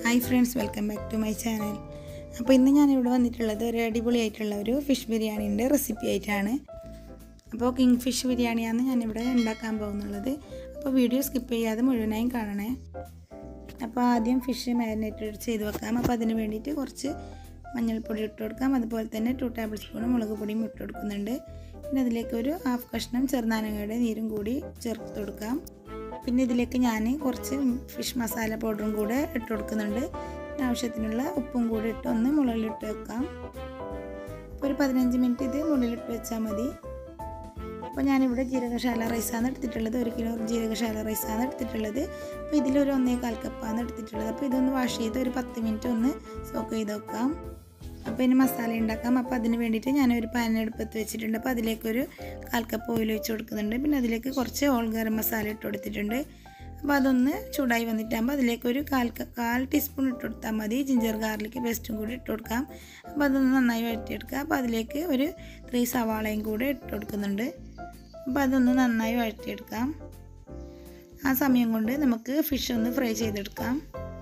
hi friends welcome back to my channel അപ്പോൾ ഇന്ന് ഞാനിവിടെ വന്നിട്ടുള്ളത് ഒരു അടിപൊളിയായിട്ടുള്ള ഒരു ഫിഷ് ബിരിയാണീൻ്റെ റെസിപ്പി ആയിട്ടാണ് അപ്പോൾ കിങ് ഫിഷ് ബിരിയാണിയാണ് ഞാനിവിടെ ഉണ്ടാക്കാൻ പോകുന്നുള്ളത് അപ്പോൾ വീഡിയോ സ്കിപ്പ് ചെയ്യാതെ മുഴുവനായും കാണണേ അപ്പോൾ ആദ്യം ഫിഷ് മാരിനേറ്റ് ചെയ്ത് വെക്കാം അപ്പോൾ അതിന് വേണ്ടിയിട്ട് കുറച്ച് മഞ്ഞൾപ്പൊടി ഇട്ട് കൊടുക്കാം അതുപോലെ തന്നെ ടു ടേബിൾ സ്പൂൺ മുളക് പൊടിയും ഇട്ട് കൊടുക്കുന്നുണ്ട് പിന്നെ അതിലേക്ക് ഒരു ഹാഫ് കഷ്ണം ചെറുനാരങ്ങയുടെ നീരും കൂടി ചേർത്ത് കൊടുക്കാം പിന്നെ ഇതിലേക്ക് ഞാൻ കുറച്ച് ഫിഷ് മസാല പൗഡറും കൂടെ ഇട്ട് കൊടുക്കുന്നുണ്ട് പിന്നെ ആവശ്യത്തിനുള്ള ഉപ്പും കൂടി ഇട്ട് ഒന്ന് മുളകിലിട്ട് വെക്കാം അപ്പോൾ ഒരു പതിനഞ്ച് മിനിറ്റ് ഇത് മുകളിലിട്ട് വെച്ചാൽ മതി അപ്പോൾ ഞാനിവിടെ ജീരകശാല റൈസാണ് എടുത്തിട്ടുള്ളത് ഒരു കിലോ ജീരകശാല റൈസാണ് എടുത്തിട്ടുള്ളത് അപ്പോൾ ഇതിലൊരു ഒന്നേ കാൽ കപ്പാണ് എടുത്തിട്ടുള്ളത് അപ്പോൾ ഇതൊന്ന് വാഷ് ചെയ്ത് ഒരു പത്ത് മിനിറ്റ് ഒന്ന് സോക്ക് ചെയ്ത് വെക്കാം അപ്പോൾ ഇനി മസാല ഉണ്ടാക്കാം അപ്പോൾ അതിന് വേണ്ടിയിട്ട് ഞാനൊരു പാൻ എടുപ്പത്ത് വെച്ചിട്ടുണ്ട് അപ്പോൾ അതിലേക്കൊരു കാൽ കപ്പ് ഓയിൽ ഒഴിച്ച് കൊടുക്കുന്നുണ്ട് പിന്നെ അതിലേക്ക് കുറച്ച് ഓൾ ഗരം മസാല ഇട്ട് കൊടുത്തിട്ടുണ്ട് അപ്പോൾ അതൊന്ന് ചൂടായി വന്നിട്ടാകുമ്പോൾ അതിലേക്കൊരു കാൽ കാൽ ടീസ്പൂൺ ഇട്ട് കൊടുത്താൽ മതി ജിഞ്ചർ ഗാർലിക് പേസ്റ്റും കൂടി ഇട്ട് കൊടുക്കാം അപ്പോൾ അതൊന്ന് നന്നായി വഴറ്റിയെടുക്കുക അപ്പോൾ അതിലേക്ക് ഒരു ത്രീ സവാളയും കൂടെ ഇട്ട് കൊടുക്കുന്നുണ്ട് അപ്പോൾ അതൊന്ന് നന്നായി വഴറ്റിയെടുക്കാം ആ സമയം കൊണ്ട് നമുക്ക് ഫിഷ് ഒന്ന് ഫ്രൈ ചെയ്തെടുക്കാം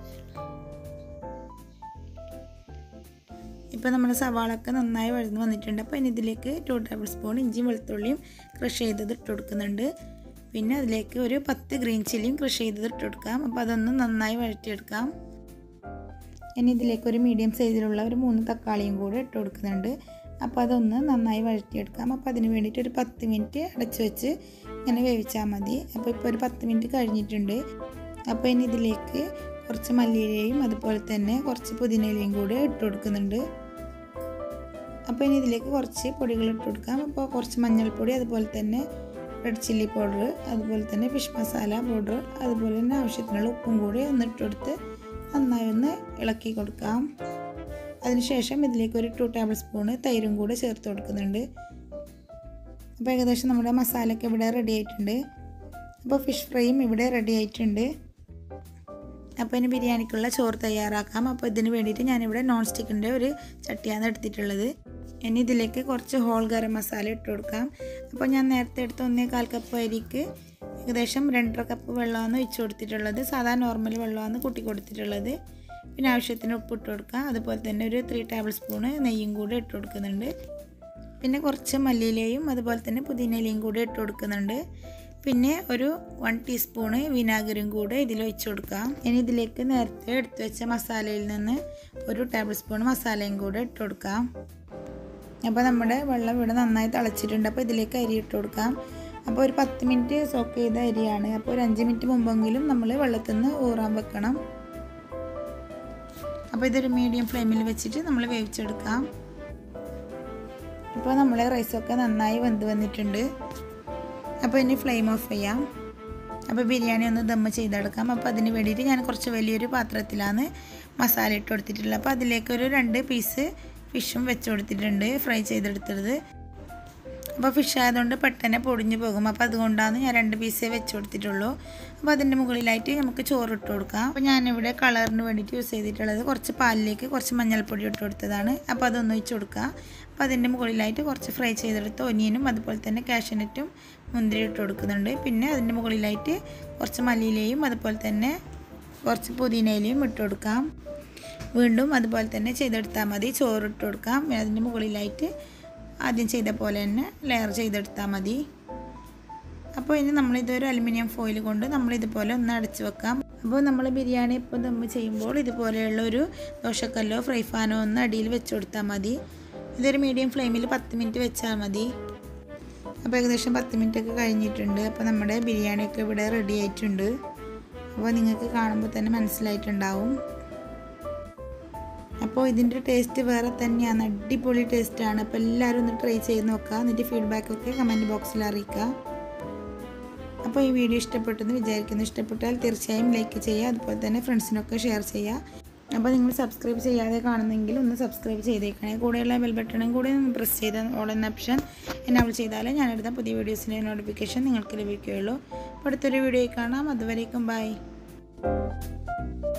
ഇപ്പോൾ നമ്മുടെ സവാളൊക്കെ നന്നായി വഴന്ന് വന്നിട്ടുണ്ട് അപ്പോൾ ഇനി ഇതിലേക്ക് ടു ടേബിൾ സ്പൂൺ ഇഞ്ചിയും വെളുത്തുള്ളിയും ക്രഷ് ചെയ്തത് ഇട്ട് കൊടുക്കുന്നുണ്ട് പിന്നെ അതിലേക്ക് ഒരു പത്ത് ഗ്രീൻ ചില്ലിയും ക്രഷ് ചെയ്തത് ഇട്ട് കൊടുക്കാം അപ്പോൾ അതൊന്ന് നന്നായി വഴറ്റിയെടുക്കാം ഇനി ഇതിലേക്ക് ഒരു മീഡിയം സൈസിലുള്ള ഒരു മൂന്ന് തക്കാളിയും കൂടെ ഇട്ട് കൊടുക്കുന്നുണ്ട് അപ്പോൾ അതൊന്ന് നന്നായി വഴറ്റിയെടുക്കാം അപ്പോൾ അതിന് വേണ്ടിയിട്ട് ഒരു പത്ത് മിനിറ്റ് അടച്ച് വെച്ച് ഇങ്ങനെ വേവിച്ചാൽ മതി അപ്പോൾ ഇപ്പോൾ ഒരു പത്ത് മിനിറ്റ് കഴിഞ്ഞിട്ടുണ്ട് അപ്പോൾ ഇനി ഇതിലേക്ക് കുറച്ച് മല്ലിയിലയും അതുപോലെ തന്നെ കുറച്ച് പുതിനയിലയും കൂടെ ഇട്ട് കൊടുക്കുന്നുണ്ട് അപ്പോൾ ഇനി ഇതിലേക്ക് കുറച്ച് പൊടികൾ ഇട്ട് കൊടുക്കാം അപ്പോൾ കുറച്ച് മഞ്ഞൾപ്പൊടി അതുപോലെ തന്നെ റെഡ് ചില്ലി പൗഡർ അതുപോലെ തന്നെ ഫിഷ് മസാല പൗഡർ അതുപോലെ തന്നെ ആവശ്യത്തിനുള്ള ഉപ്പും കൂടി ഒന്ന് ഇട്ട് കൊടുത്ത് നന്നായി ഒന്ന് ഇളക്കി കൊടുക്കാം അതിനുശേഷം ഇതിലേക്ക് ഒരു ടു ടേബിൾ സ്പൂണ് തൈരും കൂടെ ചേർത്ത് കൊടുക്കുന്നുണ്ട് അപ്പോൾ ഏകദേശം നമ്മുടെ മസാലയൊക്കെ ഇവിടെ റെഡി ആയിട്ടുണ്ട് അപ്പോൾ ഫിഷ് ഫ്രൈയും ഇവിടെ റെഡി ആയിട്ടുണ്ട് അപ്പോൾ ഇനി ബിരിയാണിക്കുള്ള ചോറ് തയ്യാറാക്കാം അപ്പോൾ ഇതിന് വേണ്ടിയിട്ട് ഞാനിവിടെ നോൺ സ്റ്റിക്കിൻ്റെ ഒരു ചട്ടിയാണ് എടുത്തിട്ടുള്ളത് ഇനി ഇതിലേക്ക് കുറച്ച് ഹോൾ ഗരം മസാല ഇട്ട് കൊടുക്കാം അപ്പോൾ ഞാൻ നേരത്തെ എടുത്ത ഒന്നേ കാൽ കപ്പ് അരിക്ക് ഏകദേശം രണ്ടര കപ്പ് വെള്ളമാണ് ഒഴിച്ച് കൊടുത്തിട്ടുള്ളത് സാധാ നോർമൽ വെള്ളമാണ് കൂട്ടി കൊടുത്തിട്ടുള്ളത് പിന്നെ ആവശ്യത്തിന് ഉപ്പ് ഇട്ട് കൊടുക്കാം അതുപോലെ തന്നെ ഒരു ത്രീ ടേബിൾ സ്പൂണ് നെയ്യും കൂടെ ഇട്ട് കൊടുക്കുന്നുണ്ട് പിന്നെ കുറച്ച് മല്ലിയിലയും അതുപോലെ തന്നെ പുതിനയിലയും കൂടെ ഇട്ട് കൊടുക്കുന്നുണ്ട് പിന്നെ ഒരു വൺ ടീസ്പൂണ് വിനാഗിരിയും കൂടെ ഇതിൽ ഒഴിച്ച് കൊടുക്കാം ഇനി ഇതിലേക്ക് നേരത്തെ എടുത്തു വെച്ച മസാലയിൽ നിന്ന് ഒരു ടേബിൾ സ്പൂൺ മസാലയും കൂടെ ഇട്ട് കൊടുക്കാം അപ്പോൾ നമ്മുടെ വെള്ളം ഇവിടെ നന്നായി തിളച്ചിട്ടുണ്ട് അപ്പോൾ ഇതിലേക്ക് അരി ഇട്ട് കൊടുക്കാം അപ്പോൾ ഒരു പത്ത് മിനിറ്റ് സോക്ക് ചെയ്ത അരിയാണ് അപ്പോൾ ഒരു അഞ്ച് മിനിറ്റ് മുമ്പെങ്കിലും നമ്മൾ വെള്ളത്തിൽ നിന്ന് ഊറാൻ വെക്കണം അപ്പോൾ ഇതൊരു മീഡിയം ഫ്ലെയിമിൽ വെച്ചിട്ട് നമ്മൾ വേവിച്ചെടുക്കാം ഇപ്പോൾ നമ്മളെ റൈസൊക്കെ നന്നായി വെന്ത് വന്നിട്ടുണ്ട് അപ്പോൾ ഇനി ഫ്ലെയിം ഓഫ് ചെയ്യാം അപ്പോൾ ബിരിയാണി ഒന്ന് ദമ്മ് ചെയ്തെടുക്കാം അപ്പോൾ അതിന് വേണ്ടിയിട്ട് ഞാൻ കുറച്ച് വലിയൊരു പാത്രത്തിലാണ് മസാല ഇട്ട് കൊടുത്തിട്ടുള്ളത് അപ്പോൾ അതിലേക്ക് ഒരു രണ്ട് പീസ് ഫിഷും വെച്ച് കൊടുത്തിട്ടുണ്ട് ഫ്രൈ ചെയ്തെടുത്തത് അപ്പോൾ ഫിഷ് ആയതുകൊണ്ട് പെട്ടെന്ന് പൊടിഞ്ഞു പോകും അപ്പോൾ അതുകൊണ്ടാണ് ഞാൻ രണ്ട് പീസേ വെച്ച് കൊടുത്തിട്ടുള്ളൂ അപ്പോൾ അതിൻ്റെ മുകളിലായിട്ട് നമുക്ക് ചോറ് ഇട്ട് കൊടുക്കാം അപ്പോൾ ഞാനിവിടെ കളറിന് വേണ്ടിയിട്ട് യൂസ് ചെയ്തിട്ടുള്ളത് കുറച്ച് പാലിലേക്ക് കുറച്ച് മഞ്ഞൾപ്പൊടി ഇട്ട് കൊടുത്തതാണ് അപ്പോൾ അതൊന്ന് ഒഴിച്ച് കൊടുക്കുക അപ്പോൾ അതിൻ്റെ മുകളിലായിട്ട് കുറച്ച് ഫ്രൈ ചെയ്തെടുത്ത ഒനിയനും അതുപോലെ തന്നെ കാഷ്യനറ്റും മുന്തിരി ഇട്ട് കൊടുക്കുന്നുണ്ട് പിന്നെ അതിൻ്റെ മുകളിലായിട്ട് കുറച്ച് മല്ലിയിലയും അതുപോലെ തന്നെ കുറച്ച് പുതിനയിലയും ഇട്ട് കൊടുക്കാം വീണ്ടും അതുപോലെ തന്നെ ചെയ്തെടുത്താൽ മതി ചോറ് ഇട്ട് കൊടുക്കാം അതിൻ്റെ മുകളിലായിട്ട് ആദ്യം ചെയ്ത പോലെ തന്നെ ലെയർ ചെയ്തെടുത്താൽ മതി അപ്പോൾ ഇനി നമ്മളിതൊരു അലുമിനിയം ഫോയിൽ കൊണ്ട് നമ്മൾ ഇതുപോലെ ഒന്ന് അടച്ച് വെക്കാം അപ്പോൾ നമ്മൾ ബിരിയാണി ഇപ്പോൾ ദമ്മ് ചെയ്യുമ്പോൾ ഇതുപോലെയുള്ള ഒരു ദോശക്കല്ലോ ഫ്രൈ ഫാനോ ഒന്ന് അടിയിൽ വെച്ച് കൊടുത്താൽ മതി ഇതൊരു മീഡിയം ഫ്ലെയിമിൽ പത്ത് മിനിറ്റ് വെച്ചാൽ മതി അപ്പോൾ ഏകദേശം പത്ത് മിനിറ്റ് ഒക്കെ കഴിഞ്ഞിട്ടുണ്ട് അപ്പോൾ നമ്മുടെ ബിരിയാണിയൊക്കെ ഇവിടെ റെഡി ആയിട്ടുണ്ട് അപ്പോൾ നിങ്ങൾക്ക് കാണുമ്പോൾ തന്നെ മനസ്സിലായിട്ടുണ്ടാവും അപ്പോൾ ഇതിൻ്റെ ടേസ്റ്റ് വേറെ തന്നെയാണ് അടിപൊളി ടേസ്റ്റാണ് അപ്പോൾ എല്ലാവരും ഒന്ന് ട്രൈ ചെയ്ത് നോക്കുക എന്നിട്ട് ഫീഡ്ബാക്കൊക്കെ കമൻറ്റ് ബോക്സിൽ അറിയിക്കുക അപ്പോൾ ഈ വീഡിയോ ഇഷ്ടപ്പെട്ടെന്ന് വിചാരിക്കുന്നു ഇഷ്ടപ്പെട്ടാൽ തീർച്ചയായും ലൈക്ക് ചെയ്യുക അതുപോലെ തന്നെ ഫ്രണ്ട്സിനൊക്കെ ഷെയർ ചെയ്യുക അപ്പോൾ നിങ്ങൾ സബ്സ്ക്രൈബ് ചെയ്യാതെ കാണുന്നെങ്കിൽ ഒന്ന് സബ്സ്ക്രൈബ് ചെയ്തേക്കണേ കൂടെയുള്ള ബെൽ ബട്ടണും കൂടി ഒന്ന് പ്രസ് ചെയ്ത് ഓൾ എന്ന ഓപ്ഷൻ എനാബിൾ ചെയ്താലേ ഞാനെടുത്ത പുതിയ വീഡിയോസിൻ്റെ നോട്ടിഫിക്കേഷൻ നിങ്ങൾക്ക് ലഭിക്കുകയുള്ളൂ അപ്പോൾ അടുത്തൊരു വീഡിയോയിൽ കാണാം അതുവരേക്കും ബൈ